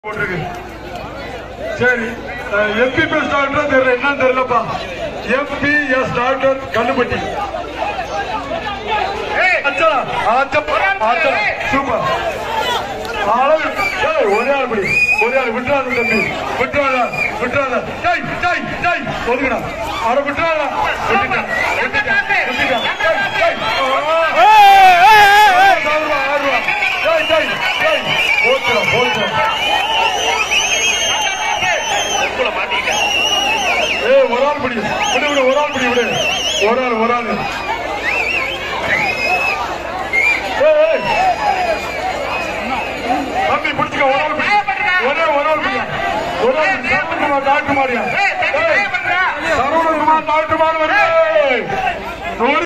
போட்டிருக்கு சரி MBBS doctor தெரியல என்னன்னு தெரியலப்பா எம்பிஎஸ் டாக்டர் கல்லுப்பட்டி அச்சா அச்சா அச்சா சூப்பர் அளவு ஏய், ஒரே ஆள் படி ஒரே ஆள் விட்டுறாத தம்பி விட்டுறாத விட்டுறாத டேய் டேய் டேய் ஒதுங்கடா அட விட்டுறாத விட்டுட்டேன் விட்டுட்டேன் விட்டுட்டேன் டேய் டேய் ஆ. ஆறு ரூபா, ஆறு ரூபா. டேய் டேய் டேய் போச்சுடா போச்சுடா ஏய் ஒரு ஆள் பிடி விடு விடு ஒரு ஆள் பிடி விடு ஒரு ஆள் ஒரு ஆள் ஏய், ஏய். தம்பி பிடிச்சுக்க ஒரு ஆள் பிடி ஒரே ஒரு ஆள் பிடி ஒரு ஆள் பிடி. சரவணகுமார் டாக்டர் மாரியா ஏய், சரவணகுமார் டாக்டர் மாரி வருது